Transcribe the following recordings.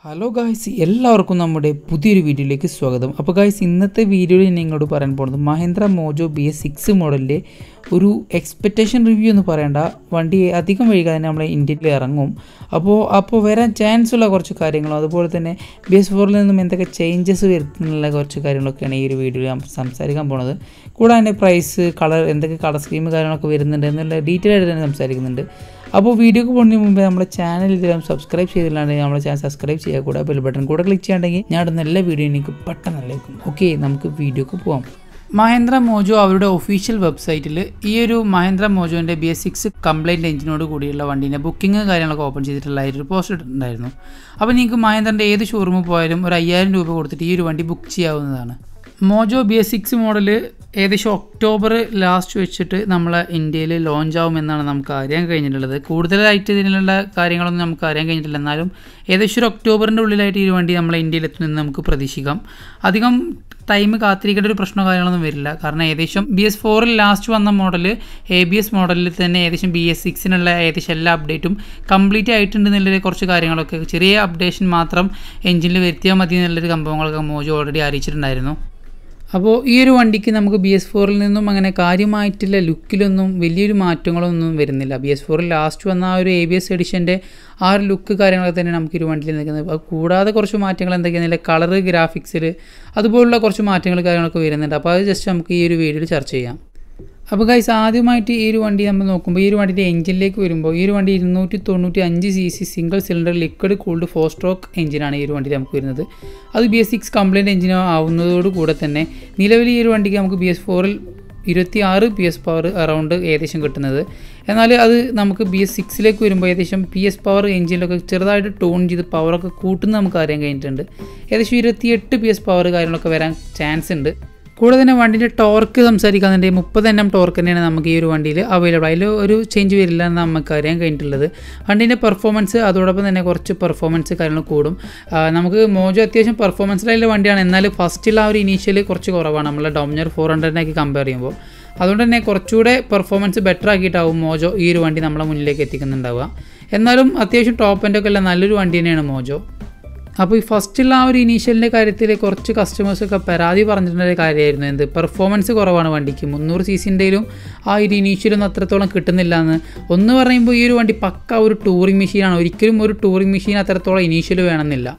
hello guys എല്ലാവർക്കും നമ്മുടെ പുതിയൊരു വീഡിയോയിലേക്ക് സ്വാഗതം അപ്പോൾ ഗായ്സ് ഇന്നത്തെ വീഡിയോയിൽ ഞാൻ നിങ്ങളോട് പറയാൻ പോകുന്നത് Mahindra Mojo B S six മോഡലിൻ്റെ ഒരു എക്സ്പെക്റ്റേഷൻ റിവ്യൂ എന്ന് പറയേണ്ട വണ്ടി അധികം വൈകാതെ തന്നെ നമ്മളെ ഇന്ത്യയിൽ ഇറങ്ങും അപ്പോൾ അപ്പോൾ വരാൻ ചാൻസ് ഉള്ള കുറച്ച് കാര്യങ്ങളും അതുപോലെ തന്നെ ബി എസ് ഫോറിൽ നിന്നും എന്തൊക്കെ ചേഞ്ചസ് വരുത്തുന്നുള്ള കുറച്ച് കാര്യങ്ങളൊക്കെയാണ് ഈ ഒരു വീഡിയോയിൽ ഞാൻ സംസാരിക്കാൻ പോണത് കൂടാതെ അതിൻ്റെ പ്രൈസ് കളർ എന്തൊക്കെ കളർ സ്കീം കാര്യങ്ങളൊക്കെ വരുന്നുണ്ട് എന്നുള്ള ഡീറ്റെയിൽ ആയിട്ട് തന്നെ സംസാരിക്കുന്നുണ്ട് അപ്പോൾ വീഡിയോക്ക് പോകുന്നതിന് മുമ്പേ നമ്മുടെ ചാനൽ ഇതിലും സബ്സ്ക്രൈബ് ചെയ്തില്ലാണ്ടെങ്കിൽ നമ്മുടെ ചാനൽ സബ്സ്ക്രൈബ് ചെയ്യുക കൂടെ ബെൽ ബട്ടൺ കൂടെ ക്ലിക്ക് ചെയ്യാണ്ടെങ്കിൽ ഞാൻ ഇടുന്ന എല്ലാ വീഡിയോ എനിക്ക് പെട്ടെന്ന് ലഭിക്കും ഓക്കെ നമുക്ക് വീഡിയോക്ക് പോവാം മഹേന്ദ്ര മോജോ അവരുടെ ഒഫീഷ്യൽ വെബ്സൈറ്റിൽ ഈ ഒരു മഹേന്ദ്ര മോജോൻ്റെ ബി എസ് സിക്സ് കംപ്ലൈൻറ്റ് എഞ്ചിനോട് കൂടിയുള്ള വണ്ടീൻ്റെ ബുക്കിംഗ് കാര്യങ്ങളൊക്കെ ഓപ്പൺ ചെയ്തിട്ടുള്ള ഒരു പോസ്റ്റ് ഇട്ടിട്ടുണ്ടായിരുന്നു അപ്പോൾ നിങ്ങൾക്ക് മഹേന്ദ്രൻ്റെ ഏത് ഷോറൂമിൽ പോയാലും ഒരു അയ്യായിരം രൂപ കൊടുത്തിട്ട് ഈ ഒരു വണ്ടി ബുക്ക് ചെയ്യാവുന്നതാണ് Mojo B S six model ഏകദേശം ഒക്ടോബർ ലാസ്റ്റ് വെച്ചിട്ട് നമ്മളെ ഇന്ത്യയിൽ ലോഞ്ച് ആവുമെന്നാണ് നമുക്ക് അറിയാൻ കഴിഞ്ഞിട്ടുള്ളത് കൂടുതലായിട്ട് ഇതിനുള്ള കാര്യങ്ങളൊന്നും നമുക്ക് അറിയാൻ കഴിഞ്ഞിട്ടില്ല എന്നാലും ഏകദേശം ഒരു ഒക്ടോബറിൻ്റെ ഉള്ളിലായിട്ട് ഈ വണ്ടി നമ്മളെ ഇന്ത്യയിൽ എത്തുമെന്ന് നമുക്ക് പ്രതീക്ഷിക്കാം അധികം ടൈം കാത്തിരിക്കേണ്ട ഒരു പ്രശ്നമോ കാര്യങ്ങളൊന്നും വരില്ല കാരണം ഏകദേശം ബി എസ് ഫോറിൽ ലാസ്റ്റ് വന്ന മോഡൽ എ ബി എസ് മോഡലിൽ തന്നെ ഏകദേശം ബി എസ് സിക്സിനുള്ള ഏകദേശം എല്ലാ അപ്ഡേറ്റും കംപ്ലീറ്റ് ആയിട്ടുണ്ട് എന്നുള്ള കുറച്ച് കാര്യങ്ങളൊക്കെ ചെറിയ അപ്ഡേഷൻ മാത്രം എഞ്ചിനിൽ വരുത്തിയാൽ മതി എന്നുള്ളൊരു സംഭവങ്ങളൊക്കെ മോജോ ഓൾറെഡി അറിയിച്ചിട്ടുണ്ടായിരുന്നു അപ്പോൾ ഈ ഒരു വണ്ടിക്ക് നമുക്ക് ബി എസ് ഫോറിൽ നിന്നും അങ്ങനെ കാര്യമായിട്ടുള്ള ലുക്കിലൊന്നും വലിയൊരു മാറ്റങ്ങളൊന്നും വരുന്നില്ല ബി എസ് ഫോറിൽ ലാസ്റ്റ് വന്ന ആ ഒരു എ ബി എസ് എഡിഷൻ്റെ ആ ഒരു ലുക്ക് കാര്യങ്ങളൊക്കെ തന്നെ നമുക്ക് ഈ ഒരു വണ്ടിയിൽ നിൽക്കുന്നത് അത് കൂടാതെ കുറച്ച് മാറ്റങ്ങൾ എന്തൊക്കെയാണെന്നില്ല കളറ് ഗ്രാഫിക്സിൽ അതുപോലുള്ള കുറച്ച് മാറ്റങ്ങൾ കാര്യങ്ങളൊക്കെ വരുന്നുണ്ട് അപ്പോൾ അത് ജസ്റ്റ് നമുക്ക് ഈ ഒരു വീഡിയോയിൽ ചർച്ച ചെയ്യാം അപ്പോൾ ഗൈസ് ആദ്യമായിട്ട് ഈ ഒരു വണ്ടി നമ്മൾ നോക്കുമ്പോൾ ഈ ഒരു വണ്ടിയുടെ എഞ്ചിനിലേക്ക് വരുമ്പോൾ ഈ ഒരു വണ്ടി ഇരുന്നൂറ്റി തൊണ്ണൂറ്റി അഞ്ച് C C single cylinder liquid cooled four stroke എഞ്ചിനാണ് ഈ ഒരു വണ്ടിയിൽ നമുക്ക് വരുന്നത് അത് B S six compliant engine ആവുന്നതോട് കൂടെ തന്നെ നിലവിൽ ഈ ഒരു വണ്ടിക്ക് നമുക്ക് ബി എസ് ഫോറിൽ ഇരുപത്തി ആറ് പി എസ് പവർ അറൗണ്ട് ഏകദേശം കിട്ടുന്നത് എന്നാൽ അത് നമുക്ക് ബി എസ് സിക്സിലേക്ക് വരുമ്പോൾ ഏകദേശം പി എസ് പവർ എഞ്ചിനിലൊക്കെ ചെറുതായിട്ട് ടോൺ ചെയ്ത് പവറൊക്കെ കൂട്ടുന്നത് നമുക്ക് അറിയാൻ കഴിഞ്ഞിട്ടുണ്ട് ഏകദേശം ഇരുപത്തിയെട്ട് പി എസ് പവർ കാര്യങ്ങളൊക്കെ വരാൻ ചാൻസ് ഉണ്ട് കൂടെ തന്നെ വണ്ടിൻ്റെ ടോർക്ക് സംസാരിക്കാന്നുണ്ടെങ്കിൽ മുപ്പത് എണ്ണം ടോർക്ക് തന്നെയാണ് നമുക്ക് ഈ ഒരു വണ്ടിയിൽ അവൈലബിൾ അതിൽ ഒരു ചേഞ്ച് വരില്ല എന്ന് നമുക്ക് അറിയാൻ കഴിഞ്ഞിട്ടുള്ളത് വണ്ടീൻ്റെ പെർഫോമൻസ് അതോടൊപ്പം തന്നെ കുറച്ച് പെർഫോമൻസ് കാര്യങ്ങൾ കൂടും നമുക്ക് മോജോ അത്യാവശ്യം പെർഫോമൻസിലുള്ള വണ്ടിയാണ് എന്നാൽ ഫസ്റ്റിൽ ആ ഒരു ഇനീഷ്യൽ കുറച്ച് കുറവാണ് നമ്മളെ ഡോമിനർ ഫോർ ഹൺഡ്രഡിനൊക്കെ കമ്പയർ ചെയ്യുമ്പോൾ അതുകൊണ്ട് തന്നെ കുറച്ചുകൂടെ പെർഫോമൻസ് ബെറ്റർ ആക്കിയിട്ടാവും മോജോ ഈ ഒരു വണ്ടി നമ്മളെ മുന്നിലേക്ക് എത്തിക്കുന്നുണ്ടാവുക എന്നാലും അത്യാവശ്യം ടോപ്പ് എൻ്റെ ഒക്കെ ഉള്ള നല്ലൊരു വണ്ടി തന്നെയാണ് മോജോ അപ്പോൾ ഈ ഫസ്റ്റുള്ള ആ ഒരു ഇനീഷ്യലിൻ്റെ കാര്യത്തിൽ കുറച്ച് കസ്റ്റമേഴ്സൊക്കെ പരാതി പറഞ്ഞിട്ടുള്ള കാര്യമായിരുന്നു എന്ത് പെർഫോമൻസ് കുറവാണ് വണ്ടിക്ക് മുന്നൂറ് സി സിൻ്റെയിലും ആ ഒരു ഇനീഷ്യലൊന്നും അത്രത്തോളം കിട്ടുന്നില്ല എന്ന് ഒന്ന് പറയുമ്പോൾ ഈ ഒരു വണ്ടി പക്ക ഒരു ടൂറിംഗ് മെഷീനാണ് ഒരിക്കലും ഒരു ടൂറിംഗ് മെഷീൻ അത്രത്തോളം ഇനീഷ്യൽ വേണമെന്നില്ല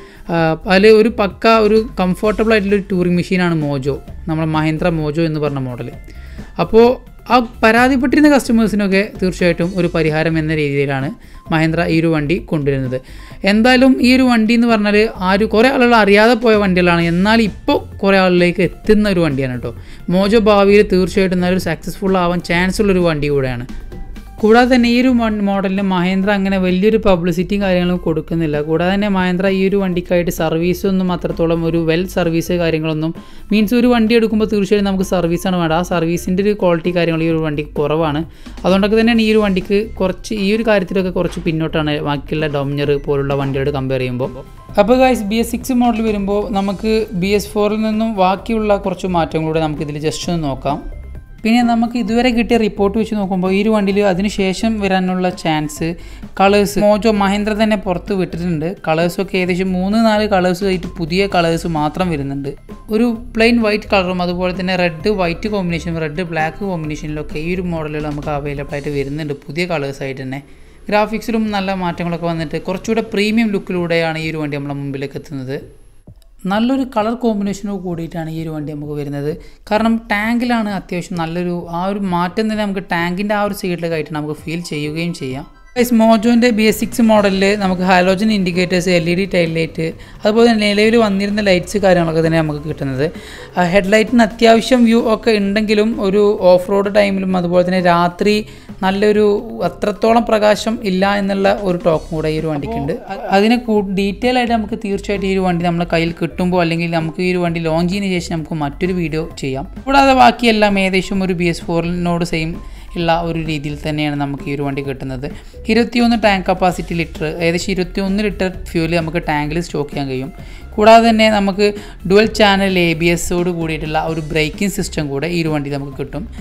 അതിൽ ഒരു പക്ക ഒരു കംഫർട്ടബിൾ ആയിട്ടുള്ളൊരു ടൂറിംഗ് മെഷീനാണ് മോജോ നമ്മൾ മഹേന്ദ്ര മോജോ എന്ന് പറഞ്ഞ മോഡൽ അപ്പോൾ ആ പരാതിപ്പെട്ടിരുന്ന കസ്റ്റമേഴ്സിനൊക്കെ തീർച്ചയായിട്ടും ഒരു പരിഹാരം എന്ന രീതിയിലാണ് മഹേന്ദ്ര ഈ ഒരു വണ്ടി കൊണ്ടുവരുന്നത് എന്തായാലും ഈ ഒരു വണ്ടി എന്ന് പറഞ്ഞാൽ ആ ഒരു കുറേ ആളുകൾ അറിയാതെ പോയ വണ്ടികളാണ് എന്നാൽ ഇപ്പോൾ കുറേ ആളിലേക്ക് എത്തുന്ന ഒരു വണ്ടിയാണ് കേട്ടോ മോജോ ഭാവിയിൽ തീർച്ചയായിട്ടും നല്ലൊരു സക്സസ്ഫുൾ ആവാൻ ചാൻസ് ഉള്ളൊരു വണ്ടി കൂടെയാണ് കൂടാതെ തന്നെ ഈ ഒരു മോഡലിന് മഹേന്ദ്ര അങ്ങനെ വലിയൊരു പബ്ലിസിറ്റിയും കാര്യങ്ങളും കൊടുക്കുന്നില്ല കൂടാതെ തന്നെ മഹേന്ദ്ര ഈ ഒരു വണ്ടിക്കായിട്ട് സർവീസൊന്നും അത്രത്തോളം ഒരു വെൽ സർവീസ് കാര്യങ്ങളൊന്നും മീൻസ് ഒരു വണ്ടി എടുക്കുമ്പോൾ തീർച്ചയായും നമുക്ക് സർവീസാണ് വേണ്ട ആ സർവീസിൻ്റെ ഒരു ക്വാളിറ്റി കാര്യങ്ങൾ ഈ ഒരു വണ്ടിക്ക് കുറവാണ് അതുകൊണ്ടൊക്കെ തന്നെയാണ് ഈ ഒരു വണ്ടിക്ക് കുറച്ച് ഈ ഒരു കാര്യത്തിലൊക്കെ കുറച്ച് പിന്നോട്ടാണ് ബാക്കിയുള്ള ഡോമിനർ പോലുള്ള വണ്ടിയോട് കമ്പയർ ചെയ്യുമ്പോൾ അപ്പോൾ guys B S six model വരുമ്പോൾ നമുക്ക് ബി എസ് ഫോറിൽ നിന്നും ബാക്കിയുള്ള കുറച്ച് മാറ്റങ്ങളൂടെ നമുക്കിതിൽ ജസ്റ്റ് ഒന്ന് നോക്കാം പിന്നെ നമുക്ക് ഇതുവരെ കിട്ടിയ റിപ്പോർട്ട് വെച്ച് നോക്കുമ്പോൾ ഈ ഒരു വണ്ടിയിൽ അതിനുശേഷം വരാനുള്ള ചാൻസ് കളേഴ്സ് മോജോ മഹേന്ദ്ര തന്നെ പുറത്ത് വിട്ടിട്ടുണ്ട് കളേഴ്സൊക്കെ ഏകദേശം മൂന്ന് നാല് കളേഴ്സ് ആയിട്ട് പുതിയ കളേഴ്സ് മാത്രം വരുന്നുണ്ട് ഒരു പ്ലെയിൻ വൈറ്റ് കളറും അതുപോലെ തന്നെ റെഡ് വൈറ്റ് കോമ്പിനേഷനും റെഡ് ബ്ലാക്ക് കോമ്പിനേഷനിലൊക്കെ ഈ ഒരു മോഡലുകൾ നമുക്ക് അവൈലബിൾ ആയിട്ട് വരുന്നുണ്ട് പുതിയ കളേഴ്സ് ആയിട്ട് തന്നെ ഗ്രാഫിക്സിലും നല്ല മാറ്റങ്ങളൊക്കെ വന്നിട്ട് കുറച്ചുകൂടെ പ്രീമിയം ലുക്കിലൂടെയാണ് ഈ ഒരു വണ്ടി നമ്മളെ മുമ്പിലേക്ക് എത്തുന്നത് നല്ലൊരു കളർ കോമ്പിനേഷനോട് കൂടിയിട്ടാണ് ഈ ഒരു വണ്ടി നമുക്ക് വരുന്നത് കാരണം ടാങ്കിലാണ് അത്യാവശ്യം നല്ലൊരു ആ ഒരു മാറ്റം തന്നെ നമുക്ക് ടാങ്കിൻ്റെ ആ ഒരു സൈഡിലേക്കായിട്ട് നമുക്ക് ഫീൽ ചെയ്യുകയും ചെയ്യാം ഗൈസ് മോജോൻ്റെ ബി എസ് സിക്സ് മോഡലിൽ നമുക്ക് halogen indicators L E D tail light അതുപോലെ തന്നെ നിലവിൽ വന്നിരുന്ന ലൈറ്റ്സ് കാര്യങ്ങളൊക്കെ തന്നെ നമുക്ക് കിട്ടുന്നത് ഹെഡ്ലൈറ്റിന് അത്യാവശ്യം വ്യൂ ഒക്കെ ഉണ്ടെങ്കിലും ഒരു ഓഫ് റോഡ് ടൈമിലും അതുപോലെ തന്നെ രാത്രി നല്ലൊരു അത്രത്തോളം പ്രകാശം ഇല്ല എന്നുള്ള ഒരു ടോക്കും കൂടെ ഈ ഒരു വണ്ടിക്കുണ്ട് അതിനെ ഡീറ്റെയിൽ ആയിട്ട് നമുക്ക് തീർച്ചയായിട്ടും ഈ ഒരു വണ്ടി നമ്മളെ കയ്യിൽ കിട്ടുമ്പോൾ അല്ലെങ്കിൽ നമുക്ക് ഈ ഒരു വണ്ടി ലോഞ്ച് ചെയ്യുന്നതിന് ശേഷം നമുക്ക് മറ്റൊരു വീഡിയോ ചെയ്യാം കൂടാതെ ബാക്കിയെല്ലാം ഏകദേശം ഒരു ബി എസ് ഫോറിനോട് സെയിം ഉള്ള ഒരു രീതിയിൽ തന്നെയാണ് നമുക്ക് ഈ ഒരു വണ്ടി കിട്ടുന്നത് ഇരുപത്തിയൊന്ന് ടാങ്ക് കപ്പാസിറ്റി ലിറ്റർ ഏകദേശം ഇരുപത്തിയൊന്ന് ലിറ്റർ ഫ്യൂല് നമുക്ക് ടാങ്കിൽ സ്റ്റോക്ക് ചെയ്യാൻ കഴിയും കൂടാതെ തന്നെ നമുക്ക് ഡുവൽ ചാനൽ എ ബി എസോട് കൂടിയിട്ടുള്ള ഒരു ബ്രേക്കിംഗ് സിസ്റ്റം കൂടെ ഈ ഒരു വണ്ടി നമുക്ക് കിട്ടും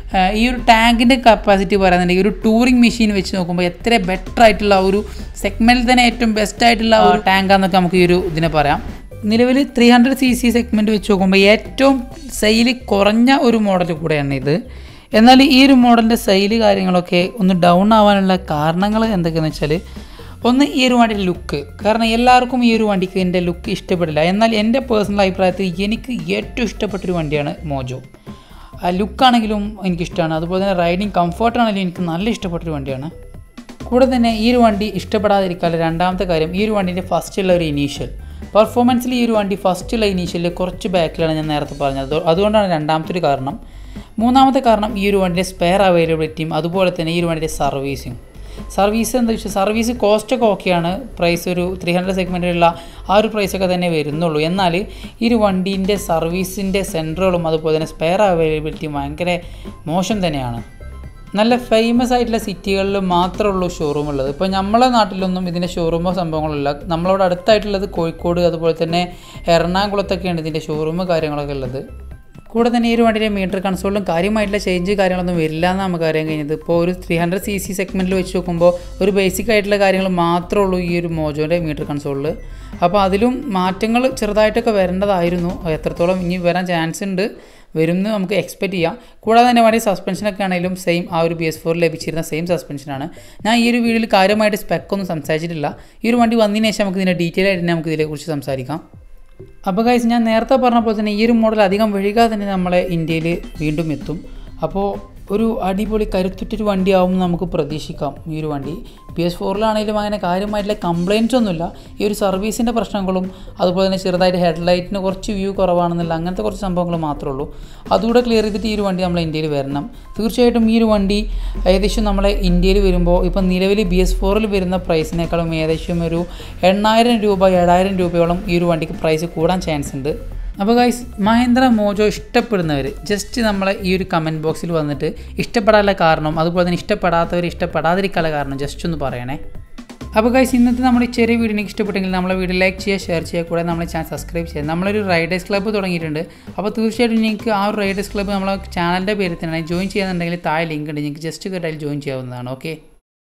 ഏഹ് ഈ ഒരു ടാങ്കിൻ്റെ കപ്പാസിറ്റി പറയുന്നുണ്ടെങ്കിൽ ഒരു ടൂറിംഗ് മെഷീൻ വെച്ച് നോക്കുമ്പോൾ എത്ര ബെറ്റർ ആയിട്ടുള്ള ഒരു സെഗ്മെൻറ്റിൽ തന്നെ ഏറ്റവും ബെസ്റ്റ് ആയിട്ടുള്ള ഒരു ടാങ്കാന്നൊക്കെ നമുക്ക് ഈ ഒരു ഇതിനെ പറയാം നിലവിൽ three hundred C C segment വെച്ച് നോക്കുമ്പോൾ ഏറ്റവും സെയിൽ കുറഞ്ഞ ഒരു മോഡൽ കൂടെയാണ് ഇത് എന്നാൽ ഈ ഒരു മോഡലിൻ്റെ സെയിൽ കാര്യങ്ങളൊക്കെ ഒന്ന് ഡൗൺ ആവാനുള്ള കാരണങ്ങൾ എന്തൊക്കെയാണെന്ന് വെച്ചാൽ ഒന്ന് ഈ ഒരു വണ്ടിയുടെ ലുക്ക് കാരണം എല്ലാവർക്കും ഈ ഒരു വണ്ടിക്ക് എൻ്റെ ലുക്ക് ഇഷ്ടപ്പെടില്ല എന്നാൽ എൻ്റെ പേഴ്സണൽ അഭിപ്രായത്തിൽ എനിക്ക് ഏറ്റവും ഇഷ്ടപ്പെട്ടൊരു വണ്ടിയാണ് മോജോ ആ ലുക്കാണെങ്കിലും എനിക്കിഷ്ടമാണ് അതുപോലെ തന്നെ റൈഡിങ് കംഫർട്ടാണെങ്കിലും എനിക്ക് നല്ല ഇഷ്ടപ്പെട്ടൊരു വണ്ടിയാണ് കൂടെ തന്നെ ഈ ഒരു വണ്ടി ഇഷ്ടപ്പെടാതിരിക്കാതെ രണ്ടാമത്തെ കാര്യം ഈ ഒരു വണ്ടീൻ്റെ ഫസ്റ്റുള്ള ഒരു ഇനീഷ്യൽ പെർഫോമൻസിൽ ഈ ഒരു വണ്ടി ഫസ്റ്റുള്ള ഇനീഷ്യലിൽ കുറച്ച് ബാക്കിലാണ് ഞാൻ നേരത്തെ പറഞ്ഞത് അത് അതുകൊണ്ടാണ് രണ്ടാമത്തെ ഒരു കാരണം മൂന്നാമത്തെ കാരണം ഈ ഒരു വണ്ടിയുടെ സ്പെയർ അവൈലബിലിറ്റിയും അതുപോലെ തന്നെ ഈ ഒരു വണ്ടിയുടെ സർവീസിങ് സർവീസ് എന്താ വെച്ചാൽ സർവീസ് കോസ്റ്റൊക്കെ ഓക്കെയാണ് പ്രൈസ് ഒരു ത്രീ ഹൺഡ്രഡ് സെഗ്മെൻറ്റിലുള്ള ആ ഒരു പ്രൈസൊക്കെ തന്നെ വരുന്നുള്ളൂ എന്നാൽ ഈ ഒരു വണ്ടീൻ്റെ സർവീസിൻ്റെ സെൻറ്ററുകളും അതുപോലെ തന്നെ സ്പെയർ അവൈലബിലിറ്റിയും ഭയങ്കര മോശം തന്നെയാണ് നല്ല ഫേമസ് ആയിട്ടുള്ള സിറ്റികളിൽ മാത്രമേ ഉള്ളൂ ഷോറൂം ഉള്ളത് ഇപ്പോൾ നമ്മളെ നാട്ടിലൊന്നും ഇതിൻ്റെ ഷോറൂമോ സംഭവങ്ങളില്ല നമ്മളോട് അടുത്തായിട്ടുള്ളത് കോഴിക്കോട് അതുപോലെ തന്നെ എറണാകുളത്തൊക്കെയാണ് ഇതിൻ്റെ ഷോറൂം കാര്യങ്ങളൊക്കെ ഉള്ളത് കൂടെ തന്നെ ഈ ഒരു വണ്ടിയുടെ മീറ്റർ കൺസോളിലും കാര്യമായിട്ടുള്ള ചേഞ്ച് കാര്യങ്ങളൊന്നും വരില്ല എന്ന് നമുക്ക് അറിയാൻ കഴിഞ്ഞത് ഇപ്പോൾ ഒരു ത്രീ ഹൺഡ്രഡ് സി സി സെഗ്മെൻറ്റിൽ വെച്ച് നോക്കുമ്പോൾ ഒരു ബേസിക് ആയിട്ടുള്ള കാര്യങ്ങൾ മാത്രമേ ഉള്ളൂ ഈ ഒരു മോജോൻ്റെ മീറ്റർ കൺസോളിൽ അപ്പോൾ അതിലും മാറ്റങ്ങൾ ചെറുതായിട്ടൊക്കെ വരേണ്ടതായിരുന്നു അത് എത്രത്തോളം ഇനി വരാൻ ചാൻസ് ഉണ്ട് വരും എന്ന് നമുക്ക് എക്സ്പെക്റ്റ് ചെയ്യാം കൂടാതെ തന്നെ വണ്ടി സസ്പെൻഷനൊക്കെ ആണെങ്കിലും സെയിം ആ ഒരു ബി എസ് ഫോറിൽ ലഭിച്ചിരുന്ന സെയിം സസ്പെൻഷനാണ് ഞാൻ ഈ ഒരു വീഡിയോയിൽ കാര്യമായിട്ട് സ്പെക്കൊന്നും സംസാരിച്ചിട്ടില്ല ഈ ഒരു വണ്ടി വന്നതിന് ശേഷം നമുക്ക് ഇതിൻ്റെ ഡീറ്റെയിൽ ആയിട്ട് തന്നെ നമുക്ക് ഇതിനെക്കുറിച്ച് സംസാരിക്കാം അപ്പോൾ ഗൈസ് ഞാൻ നേരത്തെ പറഞ്ഞ പോലെ തന്നെ ഈ ഒരു മോഡൽ അധികം വൈകാതെ തന്നെ നമ്മളെ ഇന്ത്യയിൽ വീണ്ടും എത്തും അപ്പോൾ ഒരു അടിപൊളി കരുത്തുറ്റൊരു വണ്ടിയാവും നമുക്ക് പ്രതീക്ഷിക്കാം ഈ ഒരു വണ്ടി പി എസ് ഫോറിലാണെങ്കിലും അങ്ങനെ കാര്യമായിട്ടുള്ള കംപ്ലയിൻറ്റ്സ് ഒന്നുമില്ല ഈ ഒരു സർവീസിൻ്റെ പ്രശ്നങ്ങളും അതുപോലെ തന്നെ ചെറുതായിട്ട് ഹെഡ്ലൈറ്റിന് കുറച്ച് വ്യൂ കുറവാണെന്നില്ല അങ്ങനത്തെ കുറച്ച് സംഭവങ്ങൾ മാത്രമേ ഉള്ളൂ അതുകൂടെ ക്ലിയർ ചെയ്തിട്ട് ഈ ഒരു വണ്ടി നമ്മളെ ഇന്ത്യയിൽ വരണം തീർച്ചയായിട്ടും ഈ ഒരു വണ്ടി ഏകദേശം നമ്മളെ ഇന്ത്യയിൽ വരുമ്പോൾ ഇപ്പം നിലവിൽ ബി എസ് ഫോറിൽ വരുന്ന പ്രൈസിനേക്കാളും ഏകദേശം ഒരു എണ്ണായിരം രൂപ ഏഴായിരം രൂപയോളം ഈ ഒരു വണ്ടിക്ക് പ്രൈസ് കൂടാൻ ചാൻസ് ഉണ്ട് അപ്പോൾ ഗൈസ് മഹേന്ദ്ര മോജോ ഇഷ്ടപ്പെടുന്നവർ ജസ്റ്റ് നമ്മളെ ഈ ഒരു കമൻറ്റ് ബോക്സിൽ വന്നിട്ട് ഇഷ്ടപ്പെടാനുള്ള കാരണം അതുപോലെ തന്നെ ഇഷ്ടപ്പെടാത്തവർ ഇഷ്ടപ്പെടാതിരിക്കാനുള്ള കാരണം ജസ്റ്റ് ഒന്ന് പറയണേ അപ്പോൾ ഗൈസ് ഇന്നത്തെ നമ്മുടെ ഈ ചെറിയ വീഡിയോ എനിക്ക് ഇഷ്ടപ്പെട്ടെങ്കിൽ നമ്മളെ വീഡിയോ ലൈക്ക് ചെയ്യുക ഷെയർ ചെയ്യുക കൂടെ നമ്മളെ ചാനൽ സബ്സ്ക്രൈബ് ചെയ്യുക നമ്മളൊരു റൈഡേഴ്സ് ക്ലബ്ബ് തുടങ്ങിയിട്ടുണ്ട് അപ്പോൾ തീർച്ചയായിട്ടും നിങ്ങൾക്ക് ആ ഒരു റൈഡേഴ്സ് ക്ലബ്ബ് നമ്മളെ ചാനലിൻ്റെ പേരിൽ തന്നെ ജോയിൻ ചെയ്യുന്നുണ്ടെങ്കിൽ താഴെ ലിങ്ക് ഉണ്ട് നിങ്ങൾക്ക് ജസ്റ്റ് കയറി ജോയിൻ ചെയ്യാവുന്നതാണ് ഓക്കെ